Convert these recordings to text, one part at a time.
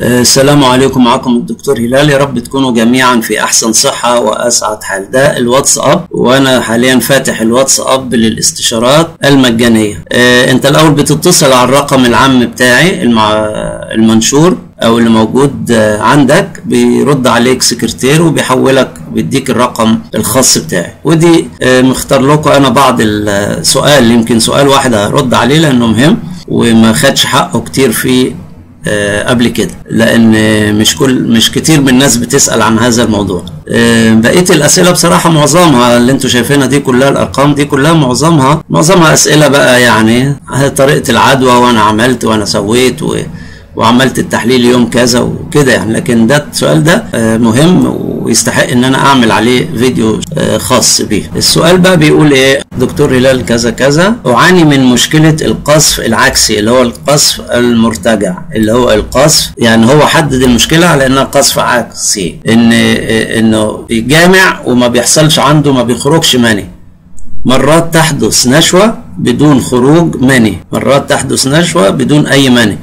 السلام عليكم معكم الدكتور هلال يا رب تكونوا جميعا في احسن صحة واسعد حال ده الواتساب وانا حاليا فاتح الواتساب للاستشارات المجانية آه، انت الاول بتتصل على الرقم العام بتاعي المع... المنشور او اللي موجود آه، عندك بيرد عليك سكرتير وبيحولك بيديك الرقم الخاص بتاعي ودي آه، مختار لكم انا بعض السؤال يمكن سؤال واحد هرد عليه لانه مهم وما خدش حقه كتير في آه، قبل كده لان مش كل مش كتير من الناس بتسال عن هذا الموضوع آه، بقيه الاسئله بصراحه معظمها اللي انتوا شايفينها دي كلها الارقام دي كلها معظمها معظمها اسئله بقى يعني طريقه العدوى وانا عملت وانا سويت و وعملت التحليل يوم كذا وكده يعني لكن ده السؤال ده آه، مهم ويستحق ان انا اعمل عليه فيديو آه، خاص بيه السؤال بقى بيقول ايه دكتور هلال كذا كذا اعاني من مشكلة القصف العكسي اللي هو القصف المرتجع اللي هو القصف يعني هو حدد المشكلة على انها قصف عكسي ان آه، انه بيجامع وما بيحصلش عنده ما بيخرجش مني مرات تحدث نشوة بدون خروج مني مرات تحدث نشوة بدون أي مني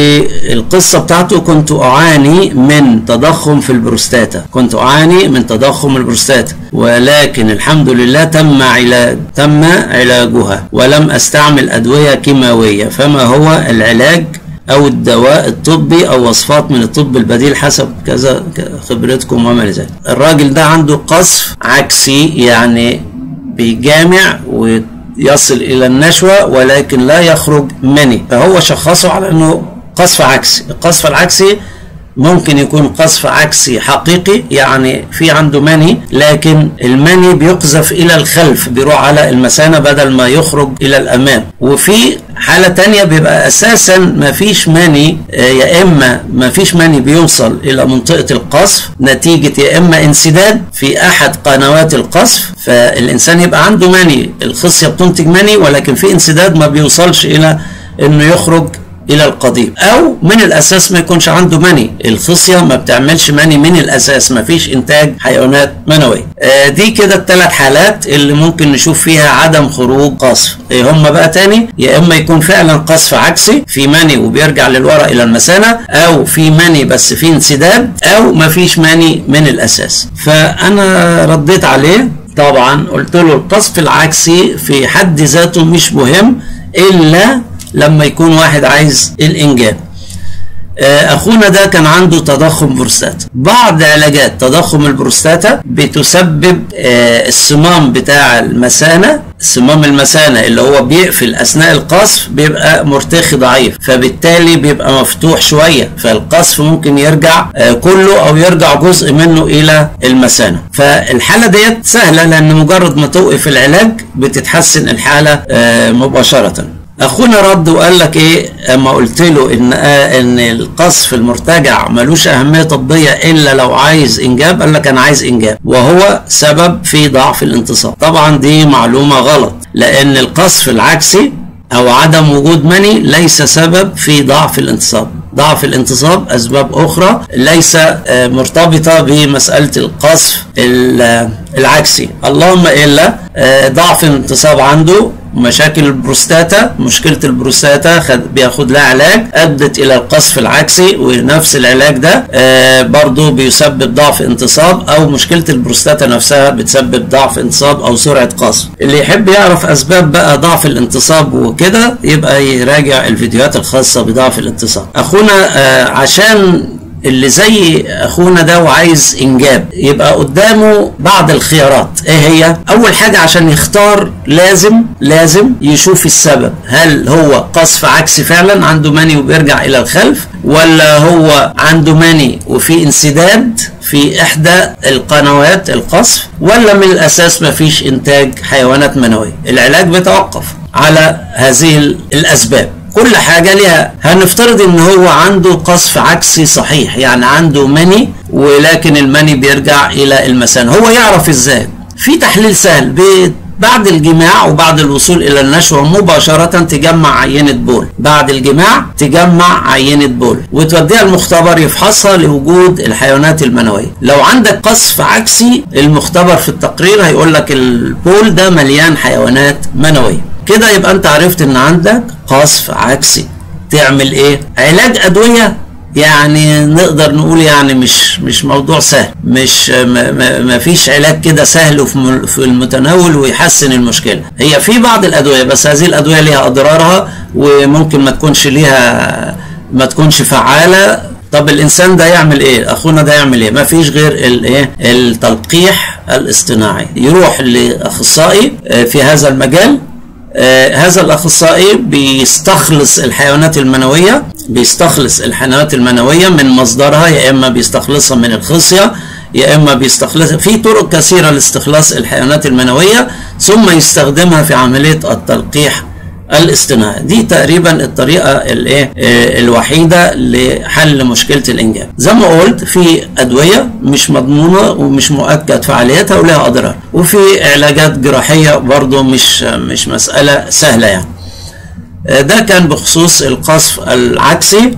والقصة بتاعته كنت أعاني من تضخم في البروستاتا كنت أعاني من تضخم البروستاتا ولكن الحمد لله تم علاج تم علاجها ولم أستعمل أدوية كيماوية فما هو العلاج أو الدواء الطبي أو وصفات من الطب البديل حسب كذا خبرتكم وما إلى ذلك الراجل ده عنده قصف عكسي يعني بيجامع ويصل إلى النشوة ولكن لا يخرج مني فهو شخصه على أنه قصف عكسي القصف العكسي ممكن يكون قصف عكسي حقيقي يعني في عنده مني لكن المني بيقذف الى الخلف بيروح على المثانة بدل ما يخرج الى الامام وفي حالة تانية بيبقى اساسا ما فيش مني آه، يا اما ما فيش مني بيوصل الى منطقة القصف نتيجة يا اما انسداد في احد قنوات القصف فالانسان يبقى عنده مني الخصية بتنتج مني ولكن في انسداد ما بيوصلش الى انه يخرج الى القضيب او من الاساس ما يكونش عنده مني الخصيه ما بتعملش مني من الاساس ما فيش انتاج حيوانات منويه آه دي كده الثلاث حالات اللي ممكن نشوف فيها عدم خروج قصف إيه هم بقى تاني يا اما يكون فعلا قصف عكسي في مني وبيرجع للورا الى المثانه او في مني بس في انسداد او ما فيش مني من الاساس فانا رديت عليه طبعا قلت له القصف العكسي في حد ذاته مش مهم الا لما يكون واحد عايز الانجاب آه، اخونا ده كان عنده تضخم بروستاتا بعض علاجات تضخم البروستاتا بتسبب آه، الصمام بتاع المثانه صمام المثانه اللي هو بيقفل اثناء القصف بيبقى مرتخي ضعيف فبالتالي بيبقى مفتوح شويه فالقصف ممكن يرجع آه، كله او يرجع جزء منه الى المثانه فالحاله ديت سهله لان مجرد ما توقف العلاج بتتحسن الحاله آه، مباشره اخونا رد وقال لك ايه اما قلت له ان آه ان القصف المرتجع ملوش اهميه طبيه الا لو عايز انجاب قال لك انا عايز انجاب وهو سبب في ضعف الانتصاب طبعا دي معلومه غلط لان القصف العكسي او عدم وجود مني ليس سبب في ضعف الانتصاب ضعف الانتصاب اسباب اخرى ليس آه، مرتبطه بمساله القصف ال- العكسي اللهم الا آه، ضعف الانتصاب عنده مشاكل البروستاتا مشكلة البروستاتا خد بياخد لها علاج أدت إلى القصف العكسي ونفس العلاج ده آه برضو بيسبب ضعف انتصاب أو مشكلة البروستاتا نفسها بتسبب ضعف انتصاب أو سرعة قصف اللي يحب يعرف أسباب بقى ضعف الانتصاب وكده يبقى يراجع الفيديوهات الخاصة بضعف الانتصاب أخونا آه عشان اللي زي اخونا ده وعايز انجاب يبقى قدامه بعض الخيارات ايه هي اول حاجة عشان يختار لازم لازم يشوف السبب هل هو قصف عكسي فعلا عنده مني وبيرجع الى الخلف ولا هو عنده مني وفي انسداد في احدى القنوات القصف ولا من الاساس مفيش انتاج حيوانات منوية العلاج بيتوقف على هذه الاسباب كل حاجة لها هنفترض ان هو عنده قصف عكسي صحيح يعني عنده مني ولكن المني بيرجع الى المثانة هو يعرف ازاي في تحليل سهل ب- بعد الجماع وبعد الوصول الى النشوة مباشرة تجمع عينة بول بعد الجماع تجمع عينة بول وتوديها المختبر يفحصها لوجود الحيوانات المنوية لو عندك قصف عكسي المختبر في التقرير هيقول لك البول ده مليان حيوانات منوية كده يبقى انت عرفت ان عندك قصف عكسي تعمل ايه علاج ادويه يعني نقدر نقول يعني مش مش موضوع سهل مش ما, ما, ما فيش علاج كده سهل وفي في المتناول ويحسن المشكله هي في بعض الادويه بس هذه الادويه ليها اضرارها وممكن ما تكونش ليها ما تكونش فعاله طب الانسان ده يعمل ايه اخونا ده يعمل ايه ما فيش غير الايه التلقيح الاصطناعي يروح لاخصائي في هذا المجال آه هذا الاخصائي بيستخلص الحيوانات المنويه بيستخلص الحيوانات المنويه من مصدرها يا اما بيستخلصها من الخصيه يا اما بيستخلصها في طرق كثيره لاستخلاص الحيوانات المنويه ثم يستخدمها في عمليه التلقيح الاصطناعي دي تقريبا الطريقه الايه الوحيده لحل مشكله الانجاب زي ما قلت في ادويه مش مضمونه ومش مؤكد فعاليتها ولها اضرار وفي علاجات جراحيه برضو مش مش مساله سهله يعني ده كان بخصوص القصف العكسي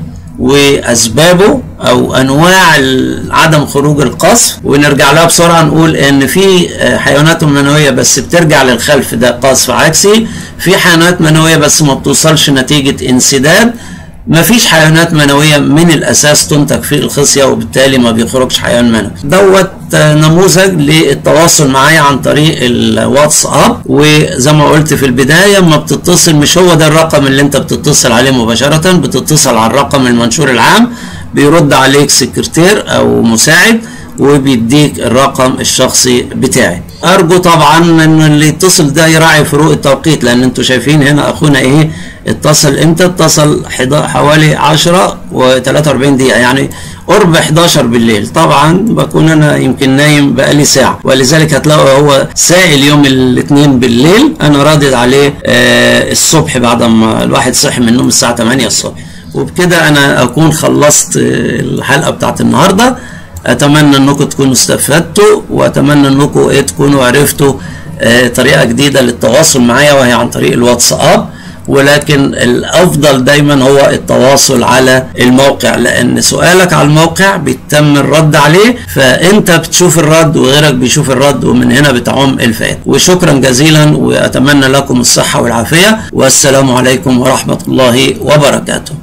واسبابه او انواع عدم خروج القصف ونرجع لها بسرعه نقول ان في حيوانات منويه بس بترجع للخلف ده قصف عكسي في حيوانات منويه بس ما بتوصلش نتيجه انسداد ما فيش حيوانات منويه من الاساس تنتج في الخصيه وبالتالي ما بيخرجش حيوان منوي دوت نموذج للتواصل معايا عن طريق الواتساب وزي ما قلت في البدايه ما بتتصل مش هو ده الرقم اللي انت بتتصل عليه مباشره بتتصل على الرقم المنشور العام بيرد عليك سكرتير او مساعد وبيديك الرقم الشخصي بتاعي ارجو طبعا ان اللي يتصل ده يراعي فروق التوقيت لان انتوا شايفين هنا اخونا ايه اتصل امتى اتصل حوالي 10 و43 دقيقه يعني قرب 11 بالليل طبعا بكون انا يمكن نايم بقالي ساعه ولذلك هتلاقوا هو سائل يوم الاثنين بالليل انا رادد عليه آه الصبح بعد ما الواحد صحي من النوم الساعه 8 الصبح وبكده انا اكون خلصت الحلقه بتاعت النهارده اتمنى انكم تكونوا استفدتوا واتمنى انكم ايه تكونوا عرفتوا اه طريقه جديده للتواصل معايا وهي عن طريق الواتساب ولكن الافضل دايما هو التواصل على الموقع لان سؤالك على الموقع بيتم الرد عليه فانت بتشوف الرد وغيرك بيشوف الرد ومن هنا بتعم الفائده وشكرا جزيلا واتمنى لكم الصحه والعافيه والسلام عليكم ورحمه الله وبركاته